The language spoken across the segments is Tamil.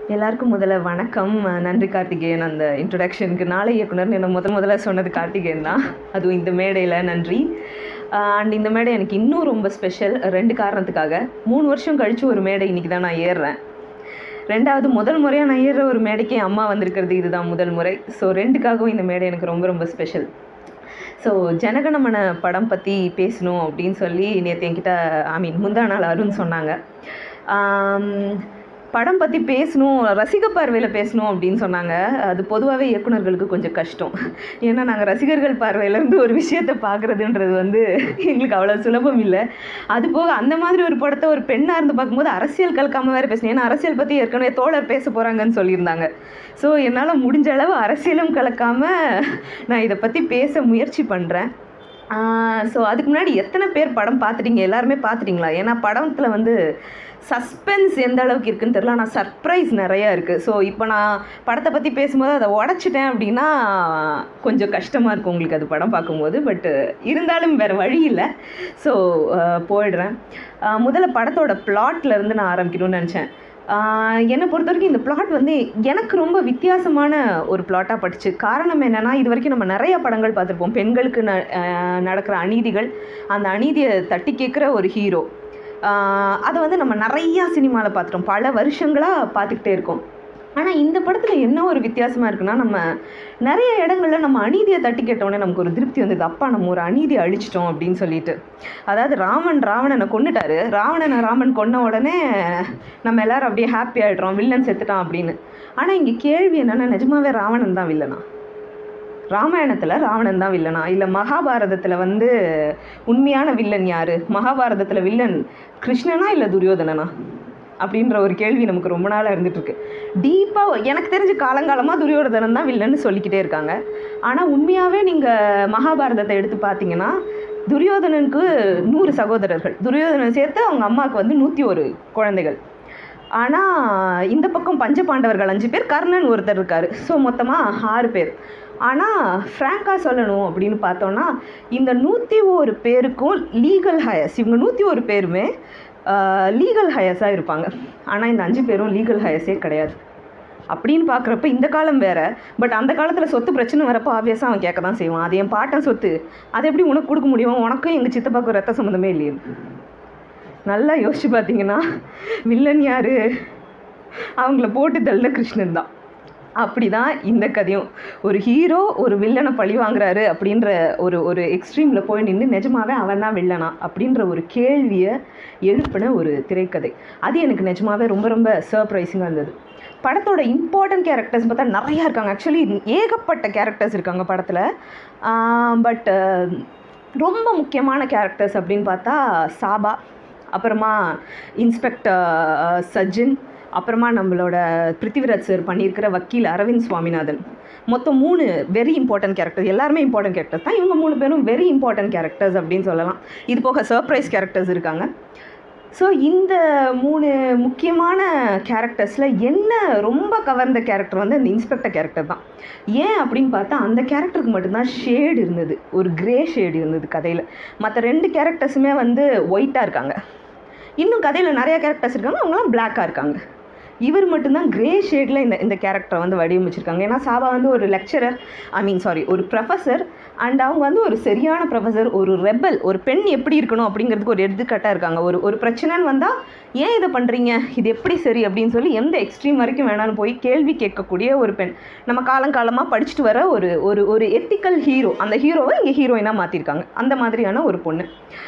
எல்லாருக்கும் முதல்ல வணக்கம் நன்றி கார்த்திகேயன் அந்த இன்ட்ரடக்ஷனுக்கு நாளை இயக்குனர்னு என்ன முதல் முதல்ல சொன்னது கார்த்திகேயன் தான் அதுவும் இந்த மேடையில் நன்றி அண்ட் இந்த மேடை எனக்கு இன்னும் ரொம்ப ஸ்பெஷல் ரெண்டு காரணத்துக்காக மூணு வருஷம் கழித்து ஒரு மேடை இன்றைக்கி தான் நான் ஏறுறேன் ரெண்டாவது முதல் முறையாக நான் ஏறுற ஒரு மேடைக்கு என் அம்மா வந்திருக்கிறது இதுதான் முதல் முறை ஸோ ரெண்டுக்காகவும் இந்த மேடை எனக்கு ரொம்ப ரொம்ப ஸ்பெஷல் ஸோ ஜனகணமன படம் பற்றி பேசணும் அப்படின்னு சொல்லி நேற்று என்கிட்ட ஐ மீன் முந்தா நாள் அருண் சொன்னாங்க ஆம், படம் பற்றி பேசணும் ரசிக பார்வையில் பேசணும் அப்படின்னு சொன்னாங்க அது பொதுவாகவே இயக்குனர்களுக்கு கொஞ்சம் கஷ்டம் ஏன்னா நாங்கள் ரசிகர்கள் பார்வையிலேருந்து ஒரு விஷயத்தை பார்க்குறதுன்றது வந்து எங்களுக்கு அவ்வளோ சுலபம் இல்லை அது போக அந்த மாதிரி ஒரு படத்தை ஒரு பெண்ணாக இருந்து பார்க்கும்போது அரசியல் கலக்காமல் வேறு பேசணும் ஏன்னா அரசியல் பற்றி ஏற்கனவே தோழர் பேச போகிறாங்கன்னு சொல்லியிருந்தாங்க ஸோ என்னால் முடிஞ்ச அளவு அரசியலும் கலக்காமல் நான் இதை பற்றி பேச முயற்சி பண்ணுறேன் ஸோ அதுக்கு முன்னாடி எத்தனை பேர் படம் பார்த்துட்டீங்க எல்லாருமே பார்த்துட்டீங்களா ஏன்னா படத்தில் வந்து சஸ்பென்ஸ் எந்த அளவுக்கு இருக்குன்னு தெரியல ஆனால் சர்ப்ரைஸ் நிறையா இருக்குது ஸோ இப்போ நான் படத்தை பற்றி பேசும்போது அதை உடச்சிட்டேன் அப்படின்னா கொஞ்சம் கஷ்டமாக இருக்கும் உங்களுக்கு அது படம் பார்க்கும்போது பட் இருந்தாலும் வேறு வழி இல்லை ஸோ போயிடுறேன் அஹ் முதல்ல படத்தோட plotல இருந்து நான் ஆரம்பிக்கணும்னு நினச்சேன் ஆஹ் என்னை பொறுத்த வரைக்கும் இந்த பிளாட் வந்து எனக்கு ரொம்ப வித்தியாசமான ஒரு பிளாட்டாக பட்டுச்சு காரணம் என்னென்னா இது வரைக்கும் நம்ம நிறைய படங்கள் பார்த்துருப்போம் பெண்களுக்கு ந ஆஹ் நடக்கிற அநீதிகள் அந்த அநீதியை தட்டி கேட்குற ஒரு ஹீரோ அதை வந்து நம்ம நிறையா சினிமாவில் பார்த்துட்டோம் பல வருஷங்களாக பார்த்துக்கிட்டே இருக்கோம் ஆனால் இந்த படத்தில் என்ன ஒரு வித்தியாசமாக இருக்குன்னா நம்ம நிறைய இடங்கள்ல நம்ம அநீதியை தட்டி கேட்டோடனே நமக்கு ஒரு திருப்தி வந்தது அப்பா நம்ம ஒரு அநீதியை அழிச்சிட்டோம் அப்படின்னு சொல்லிட்டு அதாவது ராமன் ராவணனை கொண்டுட்டாரு ராவணனை ராமன் கொன்ன உடனே நம்ம எல்லாரும் அப்படியே ஹாப்பி ஆகிடுறோம் வில்லன் செத்துட்டான் அப்படின்னு ஆனால் இங்கே கேள்வி என்னென்னா நிஜமாவே ராவணன் தான் வில்லனா ராமாயணத்தில் ராவணன் தான் வில்லனா இல்லை மகாபாரதத்தில் வந்து உண்மையான வில்லன் யார் மகாபாரதத்தில் வில்லன் கிருஷ்ணனா இல்லை துரியோதனனா அப்படின்ற ஒரு கேள்வி நமக்கு ரொம்ப நாளாக இருந்துட்டு இருக்கு டீப்பாக எனக்கு தெரிஞ்ச காலங்காலமாக துரியோதனன் தான் வில்லன்னு சொல்லிக்கிட்டே இருக்காங்க ஆனால் உண்மையாகவே நீங்கள் மகாபாரதத்தை எடுத்து பார்த்தீங்கன்னா துரியோதனனுக்கு நூறு சகோதரர்கள் துரியோதனன் சேர்த்து அவங்க அம்மாவுக்கு வந்து நூற்றி ஒரு குழந்தைகள் ஆனால் இந்த பக்கம் பஞ்ச பாண்டவர்கள் அஞ்சு பேர் கர்ணன் ஒருத்தர் இருக்கார் ஸோ மொத்தமாக ஆறு பேர் ஆனால் ஃப்ராங்காக சொல்லணும் அப்படின்னு பார்த்தோன்னா இந்த நூற்றி ஒரு பேருக்கும் லீகல் ஹயர்ஸ் இவங்க நூற்றி ஒரு பேருமே லீகல் ஹயர்ஸாக இருப்பாங்க ஆனால் இந்த அஞ்சு பேரும் லீகல் ஹயர்ஸே கிடையாது அப்படின்னு பார்க்குறப்ப இந்த காலம் வேற பட் அந்த காலத்தில் சொத்து பிரச்சனை வரப்போ ஆப்வியஸாக அவன் கேட்க தான் செய்வான் அது என் பாட்டன் சொத்து அதை எப்படி உனக்கு கொடுக்க முடியும் உனக்கும் எங்கள் சித்தப்பாக்கும் ரத்த சம்மந்தமே இல்லையே நல்லா யோசிச்சு பார்த்தீங்கன்னா வில்லன் யார் அவங்கள போட்டு தள்ள கிருஷ்ணன் தான் அப்படி தான் இந்த கதையும் ஒரு ஹீரோ ஒரு வில்லனை பழி வாங்குறாரு அப்படின்ற ஒரு ஒரு எக்ஸ்ட்ரீமில் போய் நின்று நிஜமாவே அவன் தான் வில்லனா அப்படின்ற ஒரு கேள்வியை எழுப்பின ஒரு திரைக்கதை அது எனக்கு நிஜமாவே ரொம்ப ரொம்ப சர்ப்ரைசிங்காக இருந்தது படத்தோட இம்பார்ட்டன்ட் கேரக்டர்ஸ் பார்த்தா நிறையா இருக்காங்க ஆக்சுவலி ஏகப்பட்ட கேரக்டர்ஸ் இருக்காங்க படத்தில் பட் ரொம்ப முக்கியமான கேரக்டர்ஸ் அப்படின்னு பார்த்தா சாபா அப்புறமா இன்ஸ்பெக்டர் சஜின் அப்புறமா நம்மளோட பிருத்திவிராஜ் சார் பண்ணியிருக்கிற வக்கீல் அரவிந்த் சுவாமிநாதன் மொத்தம் மூணு வெரி இம்பார்ட்டன்ட் கேரக்டர்ஸ் எல்லாருமே இம்பார்ட்டன்ட் கேரக்டர்ஸ் தான் இவங்க மூணு பேரும் வெரி இம்பார்ட்டன்ட் கேரக்டர்ஸ் அப்படின்னு சொல்லலாம் இது போக சர்ப்ரைஸ் கேரக்டர்ஸ் இருக்காங்க ஸோ இந்த மூணு முக்கியமான கேரக்டர்ஸில் என்ன ரொம்ப கவர்ந்த கேரக்டர் வந்து அந்த இன்ஸ்பெக்டர் கேரக்டர் தான் ஏன் அப்படின்னு பார்த்தா அந்த கேரக்டருக்கு மட்டும்தான் ஷேடு இருந்தது ஒரு கிரே ஷேடு இருந்தது கதையில் மற்ற ரெண்டு கேரக்டர்ஸுமே வந்து ஒயிட்டாக இருக்காங்க இன்னும் கதையில் நிறைய கேரக்டர்ஸ் இருக்காங்க அவங்களாம் பிளாக்காக இருக்காங்க இவர் மட்டும்தான் கிரே ஷேடில் இந்த இந்த கேரக்டரை வந்து வடிவமைச்சிருக்காங்க ஏன்னா சாபா வந்து ஒரு லெக்சரர் ஐ மீன் சாரி ஒரு ப்ரொஃபஸர் அண்ட் அவங்க வந்து ஒரு சரியான ப்ரொஃபஸர் ஒரு ரெபல் ஒரு பெண் எப்படி இருக்கணும் அப்படிங்கிறதுக்கு ஒரு எடுத்துக்காட்டாக இருக்காங்க ஒரு ஒரு பிரச்சனைன்னு வந்தால் ஏன் இதை பண்ணுறீங்க இது எப்படி சரி அப்படின்னு சொல்லி எந்த எக்ஸ்ட்ரீம் வரைக்கும் வேணாலும் போய் கேள்வி கேட்கக்கூடிய ஒரு பெண் நம்ம காலங்காலமாக படிச்சுட்டு வர ஒரு ஒரு ஒரு எத்திக்கல் ஹீரோ அந்த ஹீரோவை இங்கே ஹீரோயினாக மாற்றிருக்காங்க அந்த மாதிரியான ஒரு பொண்ணு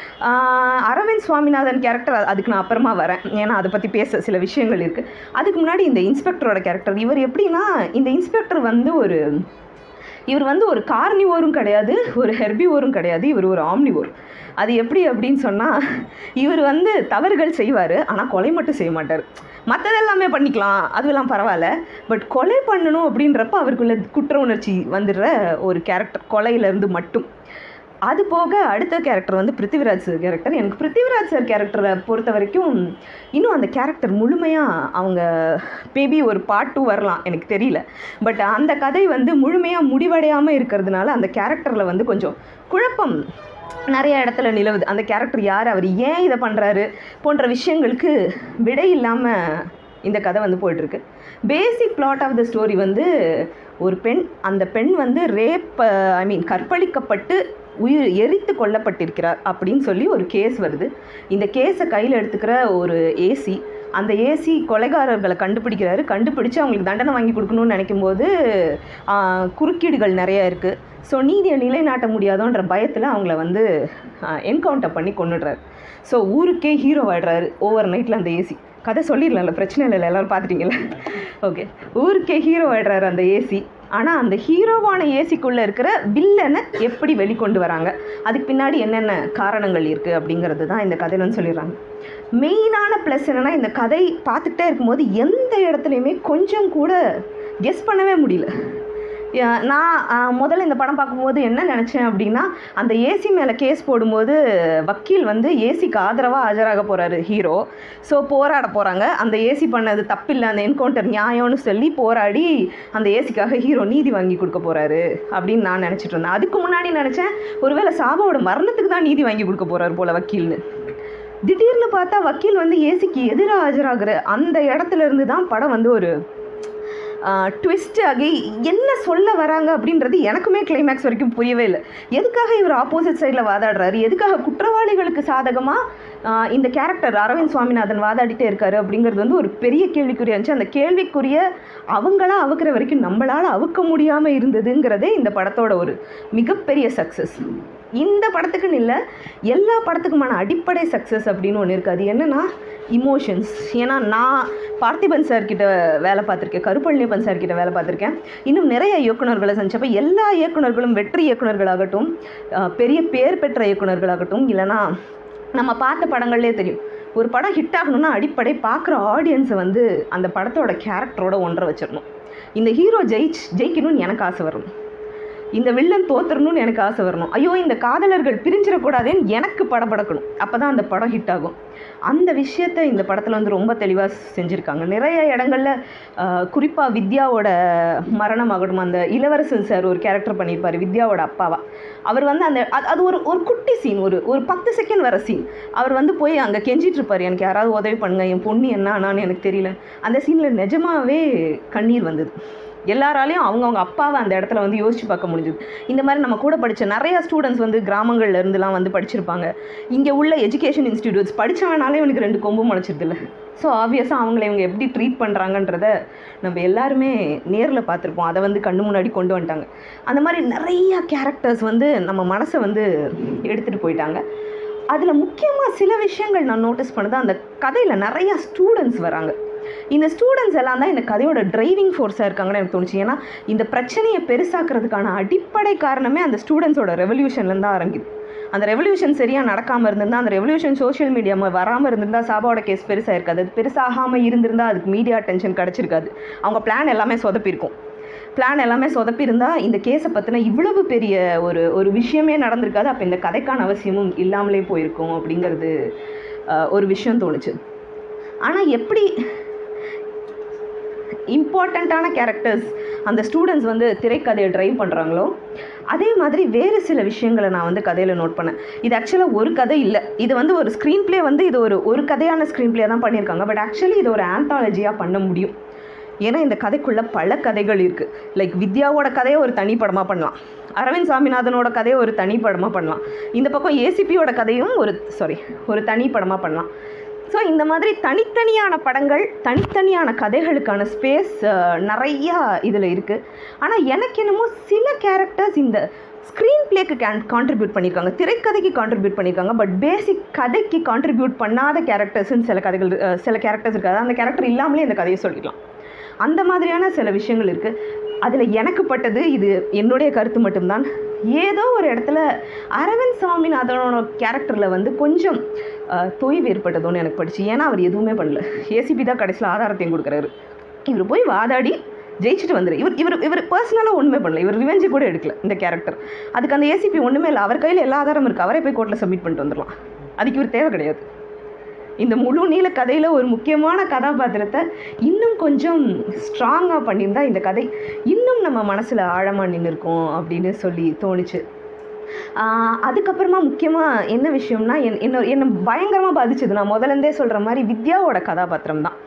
ஆஹ் அரவிந்த் சுவாமிநாதன் கேரக்டர் அதுக்கு நான் அப்புறமா வரேன் ஏன்னா அதை பற்றி பேச சில விஷயங்கள் இருக்குது அதுக்கு முன்னாடி இந்த இன்ஸ்பெக்டரோட கேரக்டர் இவர் எப்படின்னா இந்த இன்ஸ்பெக்டர் வந்து ஒரு இவர் வந்து ஒரு கார்னிவோரும் கிடையாது ஒரு ஹெர்பிவோரும் கிடையாது இவர் ஒரு ஆம்னிவோர் அது எப்படி அப்படின்னு சொன்னால் இவர் வந்து தவறுகள் செய்வார் ஆனால் கொலை மட்டும் செய்ய மாட்டார் மற்றதெல்லாமே பண்ணிக்கலாம் அதுவெல்லாம் பரவாயில்ல பட் கொலை பண்ணணும் அப்படின்றப்ப அவருக்குள்ள குற்ற உணர்ச்சி வந்துடுற ஒரு கேரக்டர் கொலையிலேருந்து மட்டும் அது போக அடுத்த கேரக்டர் வந்து பிருத்திவிராஜ் சார் கேரக்டர் எனக்கு பிருத்திவிராஜ் சார் கேரக்டரை பொறுத்த வரைக்கும் இன்னும் அந்த கேரக்டர் முழுமையாக அவங்க மேபி ஒரு பார்ட் டூ வரலாம் எனக்கு தெரியல பட் அந்த கதை வந்து முழுமையாக முடிவடையாமல் இருக்கிறதுனால அந்த கேரக்டரில் வந்து கொஞ்சம் குழப்பம் நிறைய இடத்துல நிலவுது அந்த கேரக்டர் யார் அவர் ஏன் இதை பண்ணுறாரு போன்ற விஷயங்களுக்கு விடை இல்லாமல் இந்த கதை வந்து போயிட்டுருக்கு basic plot of the story வந்து ஒரு பெண் அந்த பெண் வந்து ரேப் ஐ மீன் கற்பழிக்கப்பட்டு உயிர் எரித்து கொல்லப்பட்டிருக்கிறார் அப்படின்னு சொல்லி ஒரு கேஸ் வருது இந்த கேஸை கையில் எடுத்துக்கிற ஒரு ஏசி அந்த ஏசி கொலைகாரர்களை கண்டுபிடிக்கிறாரு கண்டுபிடிச்சு அவங்களுக்கு தண்டனை வாங்கி கொடுக்கணும்னு நினைக்கும்போது ஆஹ், குறுக்கீடுகள் நிறைய இருக்குது ஸோ நீதியை நிலைநாட்ட முடியாதோன்ற பயத்தில் அவங்கள வந்து என்கவுண்டர் பண்ணி கொண்டுடுறாரு ஸோ ஊருக்கே ஹீரோ ஆயிடுறாரு ஓவர் நைட்டில் அந்த ஏசி கதை சொல்லிடலாம்ல பிரச்சனை இல்லை எல்லாரும் பார்த்துட்டீங்களா ஓகே ஊருக்கே ஹீரோ ஆயிடுறாரு அந்த ஏசி ஆனால் அந்த ஹீரோவான ஏசிக்குள்ளே இருக்கிற வில்லனை எப்படி வெளிக்கொண்டு வராங்க அதுக்கு பின்னாடி என்னென்ன காரணங்கள் இருக்குது அப்படிங்கிறது தான் இந்த கதையிலன்னு சொல்லிடுறாங்க மெயினான ப்ளஸ் என்னென்னா இந்த கதை பார்த்துக்கிட்டே இருக்கும்போது எந்த இடத்துலையுமே கொஞ்சம் கூட கெஸ் பண்ணவே முடியல யா- நான் ஆ, முதல்ல இந்த படம் பார்க்கும்போது என்ன நினச்சேன் அப்படின்னா அந்த ஏசி மேலே கேஸ் போடும்போது வக்கீல் வந்து ஏசிக்கு ஆதரவாக ஆஜராக போகிறாரு ஹீரோ ஸோ போராட போகிறாங்க அந்த ஏசி பண்ணது தப்பில்லை அந்த என்கவுண்டர் நியாயம்னு சொல்லி போராடி அந்த ஏசிக்காக ஹீரோ நீதி வாங்கி கொடுக்க போகிறாரு அப்படின்னு நான் நினச்சிட்டு இருந்தேன் அதுக்கு முன்னாடி நினச்சேன் ஒருவேளை சாபாவோட மரணத்துக்கு தான் நீதி வாங்கி கொடுக்க போகிறாரு போல வக்கீல்னு திடீர்னு பார்த்தா வக்கீல் வந்து ஏசிக்கு எதிராக ஆஜராகிற அந்த இடத்துல இருந்து தான் படம் வந்து ஒரு ட்விஸ்ட் ஆகி என்ன சொல்ல வராங்க அப்படின்றது எனக்குமே கிளைமேக்ஸ் வரைக்கும் புரியவே இல்லை எதுக்காக இவர் ஆப்போசிட் சைடில் வாதாடுறாரு எதுக்காக குற்றவாளிகளுக்கு சாதகமாக இந்த கேரக்டர் அரவிந்த் சுவாமிநாதன் வாதாடிட்டே இருக்காரு அப்படிங்கிறது வந்து ஒரு பெரிய கேள்விக்குறியா இருந்துச்சு அந்த கேள்விக்குரிய அவங்களா அவுக்கிற வரைக்கும் நம்மளால் அவுக்க முடியாமல் இருந்ததுங்கிறதே இந்த படத்தோட ஒரு மிகப்பெரிய சக்ஸஸ் இந்த படத்துக்குன்னு இல்லை எல்லா படத்துக்குமான அடிப்படை சக்ஸஸ் அப்படின்னு ஒன்று இருக்குது அது என்னென்னா இமோஷன்ஸ் ஏன்னா நான் பார்த்திபன் சார் கிட்ட வேலை பார்த்துருக்கேன் கருப்பழனியப்பன் சார் கிட்ட வேலை பார்த்துருக்கேன் இன்னும் நிறைய இயக்குனர்களை சந்திச்சப்ப எல்லா இயக்குனர்களும் வெற்றி இயக்குனர்களாகட்டும் அஹ், பெரிய பேர் பெற்ற இயக்குனர்களாகட்டும் இல்லைன்னா நம்ம பார்த்த படங்கள்லேயே தெரியும் ஒரு படம் ஹிட் ஆகணும்னா அடிப்படை பார்க்குற ஆடியன்ஸை வந்து அந்த படத்தோட கேரக்டரோட ஒன்றை வச்சிடணும் இந்த ஹீரோ ஜெயிச் ஜெயிக்கணும்னு எனக்கு ஆசை வரணும் இந்த வில்லன் தோத்துறணும்னு எனக்கு ஆசை வரணும் ஐயோ இந்த காதலர்கள் பிரிஞ்சிடக்கூடாதேன்னு எனக்கு படபடக்கணும் அப்போ தான் அந்த படம் ஹிட் ஆகும் அந்த விஷயத்தை இந்த படத்தில் வந்து ரொம்ப தெளிவாக செஞ்சுருக்காங்க நிறைய இடங்கள்ல குறிப்பாக வித்யாவோட மரணம் ஆகட்டும் அந்த இளவரசன் சார் ஒரு கேரக்டர் பண்ணியிருப்பார் வித்யாவோட அப்பாவா அவர் வந்து அந்த அது அது ஒரு ஒரு குட்டி சீன் ஒரு ஒரு பத்து செகண்ட் வர சீன் அவர் வந்து போய் அங்கே கெஞ்சிட்டு இருப்பார் எனக்கு யாராவது உதவி பண்ணுங்க என் பொண்ணு என்ன ஆனான்னு எனக்கு தெரியல அந்த சீனில் நிஜமாவே கண்ணீர் வந்தது எல்லாராலையும் அவங்கவுங்க அப்பாவை அந்த இடத்துல வந்து யோசிச்சு பார்க்க முடிஞ்சுது இந்த மாதிரி நம்ம கூட படித்த நிறைய ஸ்டூடெண்ட்ஸ் வந்து கிராமங்கள்ல இருந்துலாம் வந்து படிச்சிருப்பாங்க இங்கே உள்ள எஜுகேஷன் இன்ஸ்டிடியூட்ஸ் படித்தவனாலே இவனுக்கு ரெண்டு கொம்பு முளைச்சிருதுல்ல ஸோ ஆப்வியஸாக அவங்கள இவங்க எப்படி ட்ரீட் பண்ணுறாங்கன்றத நம்ம எல்லாருமே நேரில் பார்த்துருப்போம் அதை வந்து கண்ணு முன்னாடி கொண்டு வந்துட்டாங்க அந்த மாதிரி நிறைய கேரக்டர்ஸ் வந்து நம்ம மனசை வந்து எடுத்துகிட்டு போயிட்டாங்க அதில் முக்கியமாக சில விஷயங்கள் நான் நோட்டீஸ் பண்ணது அந்த கதையில் நிறையா ஸ்டூடெண்ட்ஸ் வராங்க இந்த ஸ்டூடெண்ட்ஸ் எல்லாம் தான் இந்த கதையோட டிரைவிங் ஃபோர்ஸாக இருக்காங்கன்னு எனக்கு தோணுச்சு ஏன்னா இந்த பிரச்சனையை பெருசாக்குறதுக்கான அடிப்படை காரணமே அந்த ஸ்டூடெண்ட்ஸோட ரெவல்யூஷன்லேருந்து தான் ஆரம்பிக்குது அந்த ரெவல்யூஷன் சரியாக நடக்காமல் இருந்திருந்தா அந்த ரெவல்யூஷன் சோஷியல் மீடியா வராமல் இருந்திருந்தா சாபாவோட கேஸ் பெருசாக இருக்காது அது பெருசாகாமல் இருந்திருந்தா அதுக்கு மீடியா அட்டென்ஷன் கிடச்சிருக்காது அவங்க பிளான் எல்லாமே சொதப்பிருக்கும் பிளான் எல்லாமே சொதப்பியிருந்தா இந்த கேஸை பற்றின இவ்வளவு பெரிய ஒரு ஒரு விஷயமே நடந்திருக்காது அப்போ இந்த கதைக்கான அவசியமும் இல்லாமலே போயிருக்கும் அப்படிங்கிறது அஹ், ஒரு விஷயம் தோணுச்சு ஆனால் எப்படி இம்பார்ட்டண்ட்டான கேரக்டர்ஸ் அந்த ஸ்டூடெண்ட்ஸ் வந்து திரைக்கதையை ட்ரைவ் பண்ணுறாங்களோ அதே மாதிரி வேறு சில விஷயங்களை நான் வந்து கதையில் நோட் பண்ணேன் இது ஆக்சுவலாக ஒரு கதை இல்லை இது வந்து ஒரு ஸ்க்ரீன் ப்ளே வந்து இது ஒரு ஒரு கதையான ஸ்க்ரீன் ப்ளே தான் பண்ணியிருக்காங்க பட் ஆக்சுவலி இது ஒரு ஆந்தாலஜியாக பண்ண முடியும் ஏன்னா இந்த கதைக்குள்ள பல கதைகள் இருக்குது லைக் வித்யாவோட கதையை ஒரு தனி படமாக பண்ணலாம் அரவிந்த் சாமிநாதனோட கதையை ஒரு தனி படமாக பண்ணலாம் இந்த பக்கம் ஏசிபியோட கதையும் ஒரு சாரி ஒரு தனி படமாக பண்ணலாம் ஸோ இந்த மாதிரி தனித்தனியான படங்கள் தனித்தனியான கதைகளுக்கான ஸ்பேஸ் நிறையா இதில் இருக்குது ஆனால் எனக்கு என்னமோ சில கேரக்டர்ஸ் இந்த ஸ்க்ரீன் பிளேக்கு கேன் கான்ட்ரிபியூட் பண்ணியிருக்காங்க திரைக்கதைக்கு கான்ட்ரிபியூட் பண்ணியிருக்காங்க பட் பேசிக் கதைக்கு கான்ட்ரிபியூட் பண்ணாத கேரக்டர்ஸ்னு சில கதைகள் அஹ், சில கேரக்டர்ஸ் இருக்காது அந்த கேரக்டர் இல்லாமலே இந்த கதையை சொல்லிடலாம் அந்த மாதிரியான சில விஷயங்கள் இருக்குது அதில் எனக்கு பட்டது இது என்னுடைய கருத்து மட்டும்தான் ஏதோ ஒரு இடத்துல அரவிந்த் சாமிநாதனோட கேரக்டரில் வந்து கொஞ்சம் அஹ், தொய்வு ஏற்பட்டதோன்னு எனக்கு படிச்சு ஏன்னா அவர் எதுவுமே பண்ணல ஏசிபி தான் கடைசியில் ஆதாரத்தையும் கொடுக்குறாரு இவர் போய் வாதாடி ஜெயிச்சுட்டு வந்துரு இவர் இவர் இவர் பர்சனலாக ஒன்றுமே பண்ணல இவர் ரிவெஞ்சு கூட எடுக்கல இந்த கேரக்டர் அதுக்கு அந்த ஏசிபி ஒன்றுமே இல்லை அவர் கையில் எல்லா ஆதாரமும் இருக்குது அவரே போய் கோர்ட்டில் சப்மிட் பண்ணிட்டு வந்துடலாம் அதுக்கு இவர் தேவை கிடையாது இந்த முழு நீள கதையில் ஒரு முக்கியமான கதாபாத்திரத்தை இன்னும் கொஞ்சம் ஸ்ட்ராங்காக பண்ணியிருந்தா இந்த கதை இன்னும் நம்ம மனசில் ஆழமாக நின்று இருக்கும் அப்படின்னு சொல்லி தோணுச்சு ஆஹ் அதுக்கப்புறமா முக்கியமாக என்ன விஷயம்னா என் என்ன என்னை பயங்கரமாக பாதிச்சது நான் முதலேருந்தே சொல்கிற மாதிரி வித்யாவோட கதாபாத்திரம் தான்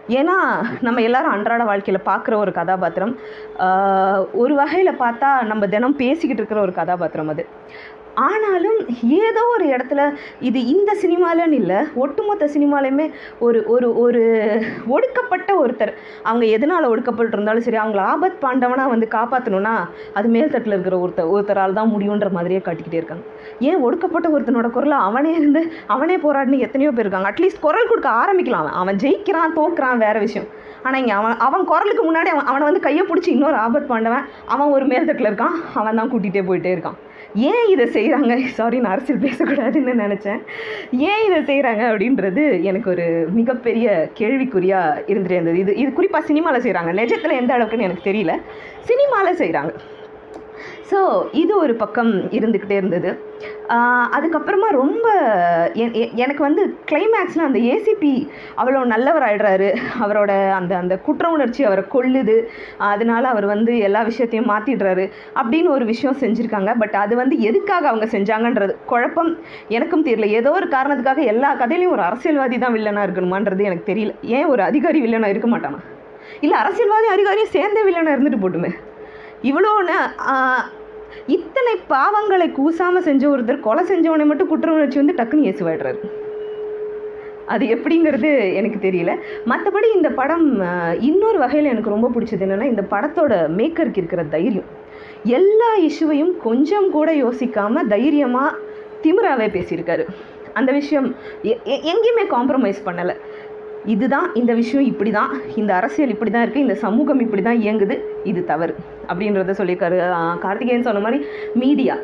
ஏன்னா நம்ம எல்லாரும் அன்றாட வாழ்க்கையில் பார்க்குற ஒரு கதாபாத்திரம் ஆஹ் ஒரு வகையில் பார்த்தா நம்ம தினம் பேசிக்கிட்டு இருக்கிற ஒரு கதாபாத்திரம் அது ஆனாலும் ஏதோ ஒரு இடத்துல இது இந்த சினிமாலன்னு இல்லை ஒட்டுமொத்த சினிமாலையுமே ஒரு ஒரு ஒரு ஒடுக்கப்பட்ட ஒருத்தர் அவங்க எதனால் ஒடுக்கப்பட்டிருந்தாலும் சரி அவங்கள ஆபத் பாண்டவனாக வந்து காப்பாற்றணும்னா அது மேல்தட்டில் இருக்கிற ஒருத்தர் ஒருத்தரால் தான் முடியுன்ற மாதிரியே காட்டிக்கிட்டே இருக்காங்க ஏன் ஒடுக்கப்பட்ட ஒருத்தனோட குரலை அவனே இருந்து அவனே போராடினு எத்தனையோ பேர் இருக்காங்க அட்லீஸ்ட் குரல் கொடுக்க ஆரம்பிக்கலாம் அவன் அவன் ஜெயிக்கிறான் தோக்குறான் வேற விஷயம் ஆனால் இங்கே அவன் அவன் குரலுக்கு முன்னாடி அவன் அவனை வந்து கையை பிடிச்சி இன்னொரு ஆபத் பாண்டவன் அவன் ஒரு மேல்தட்டில் இருக்கான் அவன் தான் கூட்டிகிட்டே போயிட்டே இருக்கான் ஏன் இதை செய்கிறாங்க சாரி நான் அரசியல் பேசக்கூடாதுன்னு நினச்சேன் ஏன் இதை செய்கிறாங்க அப்படின்றது எனக்கு ஒரு மிகப்பெரிய கேள்விக்குறியாக இருந்துட்டே இருந்தது இது இது குறிப்பாக சினிமாவில் செய்கிறாங்க நிஜத்தில் எந்த அளவுக்குன்னு எனக்கு தெரியல சினிமாவில் செய்கிறாங்க ஸோ இது ஒரு பக்கம் இருந்துக்கிட்டே இருந்தது ஆஹ் அதுக்கப்புறமா ரொம்ப எ- எ- எனக்கு வந்து கிளைமேக்ஸில் அந்த ஏசிபி அவ்வளோ நல்லவர் ஆயிடுறாரு அவரோட அந்த அந்த குற்ற உணர்ச்சி அவரை கொல்லுது அதனால அவர் வந்து எல்லா விஷயத்தையும் மாற்றிடுறாரு அப்படின்னு ஒரு விஷயம் செஞ்சுருக்காங்க பட் அது வந்து எதுக்காக அவங்க செஞ்சாங்கன்றது குழப்பம் எனக்கும் தெரியல ஏதோ ஒரு காரணத்துக்காக எல்லா கதையிலையும் ஒரு அரசியல்வாதி தான் வில்லனாக இருக்கணுமான்றது எனக்கு தெரியல ஏன் ஒரு அதிகாரி வில்லனாக இருக்க மாட்டானா இல்லை அரசியல்வாதி அதிகாரியும் சேர்ந்தே வில்லனாக இருந்துட்டு போட்டுமே இவ்வளோ ந- ஆஹ் இத்தனை பாவங்களை கூசாமல் செஞ்ச ஒருத்தர் கொலை செஞ்சவனை மட்டும் குற்ற உணர்ச்சி வந்து டக்குன்னு ஏசுவாடுறாரு அது எப்படிங்கிறது எனக்கு தெரியல மற்றபடி இந்த படம் ஆஹ், இன்னொரு வகையில் எனக்கு ரொம்ப பிடிச்சது என்னென்னா இந்த படத்தோட மேக்கருக்கு இருக்கிற தைரியம் எல்லா இஷ்யூவையும் கொஞ்சம் கூட யோசிக்காமல் தைரியமாக திமிராவே பேசியிருக்காரு அந்த விஷயம் எ- எ- எங்கேயுமே காம்ப்ரமைஸ் பண்ணலை இதுதான் இந்த விஷயம் இப்படி தான் இந்த அரசியல் இப்படி தான் இருக்குது இந்த சமூகம் இப்படி தான் இயங்குது இது தவறு அப்படின்றத சொல்லியிருக்காரு ஆஹ் கார்த்திகேயன் சொன்ன மாதிரி மீடியா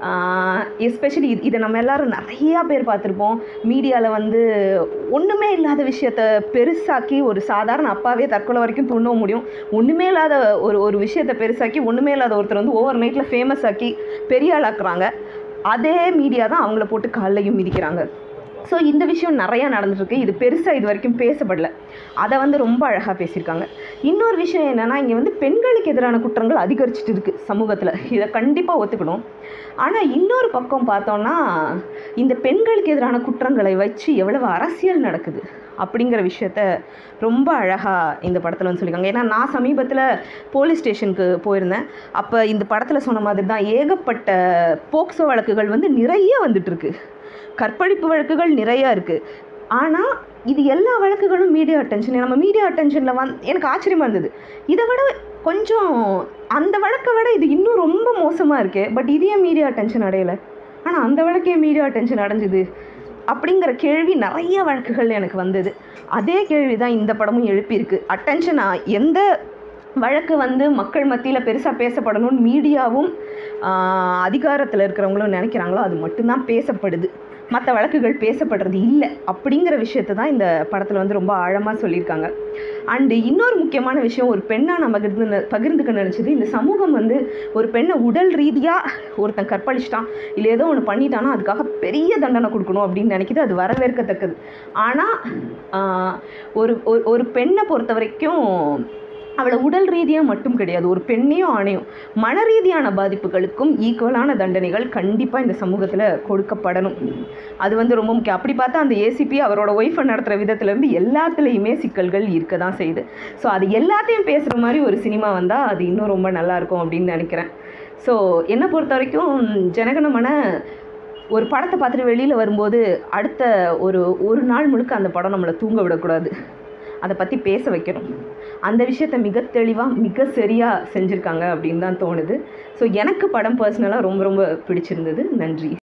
எஸ்பெஷலி இது இதை நம்ம எல்லாரும் நிறையா பேர் பார்த்துருப்போம் மீடியாவில் வந்து ஒன்றுமே இல்லாத விஷயத்த பெருசாக்கி ஒரு சாதாரண அப்பாவே தற்கொலை வரைக்கும் துண்ண முடியும் ஒன்றுமே இல்லாத ஒரு ஒரு விஷயத்தை பெருசாக்கி ஒன்றுமே இல்லாத ஒருத்தர் வந்து ஓவர் நைட்டில் ஃபேமஸ் ஆக்கி பெரிய ஆளாக்குறாங்க அதே மீடியா தான் அவங்கள போட்டு காலையும் மிதிக்கிறாங்க ஸோ இந்த விஷயம் நிறையா நடந்துட்டுருக்கு இது பெருசாக இது வரைக்கும் பேசப்படல அதை வந்து ரொம்ப அழகாக பேசியிருக்காங்க இன்னொரு விஷயம் என்னென்னா இங்கே வந்து பெண்களுக்கு எதிரான குற்றங்கள் அதிகரிச்சிட்டு இருக்குது சமூகத்தில் இதை கண்டிப்பாக ஒத்துக்கணும் ஆனால் இன்னொரு பக்கம் பார்த்தோன்னா இந்த பெண்களுக்கு எதிரான குற்றங்களை வச்சு எவ்வளவு அரசியல் நடக்குது அப்படிங்கிற விஷயத்த ரொம்ப அழகாக இந்த படத்தில் வந்து சொல்லியிருக்காங்க ஏன்னா நான் சமீபத்தில் போலீஸ் ஸ்டேஷனுக்கு போயிருந்தேன் அப்போ இந்த படத்தில் சொன்ன மாதிரி தான் ஏகப்பட்ட போக்சோ வழக்குகள் வந்து நிறைய வந்துட்டுருக்கு கற்பழிப்பு வழக்குகள் நிறையா இருக்குது ஆனால் இது எல்லா வழக்குகளும் மீடியா அட்டென்ஷன் நம்ம மீடியா அட்டென்ஷனில் வந் எனக்கு ஆச்சரியமாக இருந்தது இதை விட கொஞ்சம் அந்த வழக்கை விட இது இன்னும் ரொம்ப மோசமாக இருக்கே பட் இதே மீடியா அட்டென்ஷன் அடையலை ஆனால் அந்த வழக்கே மீடியா அட்டென்ஷன் அடைஞ்சுது அப்படிங்கிற கேள்வி நிறைய வழக்குகள் எனக்கு வந்தது அதே கேள்வி தான் இந்த படமும் எழுப்பியிருக்கு அட்டென்ஷன் எந்த வழக்கு வந்து மக்கள் மத்தியில் பெருசாக பேசப்படணும்னு மீடியாவும் அதிகாரத்தில் இருக்கிறவங்களும் நினைக்கிறாங்களோ அது மட்டும்தான் பேசப்படுது மற்ற வழக்குகள் பேசப்படுறது இல்லை அப்படிங்கிற விஷயத்தை தான் இந்த படத்தில் வந்து ரொம்ப ஆழமாக சொல்லியிருக்காங்க அண்டு இன்னொரு முக்கியமான விஷயம் ஒரு பெண்ணாக நம்ம பகிர்ந்து பகிர்ந்துக்க நினச்சது இந்த சமூகம் வந்து ஒரு பெண்ணை உடல் ரீதியாக ஒருத்தன் கற்பழிச்சிட்டான் இல்லை ஏதோ ஒன்று பண்ணிட்டானா அதுக்காக பெரிய தண்டனை கொடுக்கணும் அப்படின்னு நினைக்கிது அது வரவேற்கத்தக்கது ஆனால் ஒரு ஒரு- ஒரு பெண்ணை பொறுத்த வரைக்கும் அவளை உடல் ரீதியாக மட்டும் கிடையாது ஒரு பெண்ணையும் ஆணையும் மன ரீதியான பாதிப்புகளுக்கும் ஈக்குவலான தண்டனைகள் கண்டிப்பாக இந்த சமூகத்தில் கொடுக்கப்படணும் அது வந்து ரொம்ப முக்கியம் அப்படி பார்த்தா அந்த ஏசிபி அவரோட ஒய்ஃபை நடத்துகிற விதத்துலேருந்து எல்லாத்துலேயுமே சிக்கல்கள் இருக்க தான் செய்யுது ஸோ அது எல்லாத்தையும் பேசுகிற மாதிரி ஒரு சினிமா வந்தால் அது இன்னும் ரொம்ப நல்லா இருக்கும் அப்படின்னு நினைக்கிறேன் ஸோ என்னை பொறுத்த வரைக்கும் ஜனகணமன ஒரு படத்தை பார்த்துட்டு வெளியில் வரும்போது அடுத்த ஒரு ஒரு நாள் முழுக்க அந்த படம் நம்மளை தூங்க விடக்கூடாது அதை பற்றி பேச வைக்கணும் அந்த விஷயத்த மிக தெளிவாக மிக சரியாக செஞ்சுருக்காங்க அப்படின்னு தான் தோணுது ஸோ எனக்கு படம் பர்சனலாக ரொம்ப ரொம்ப பிடிச்சிருந்தது நன்றி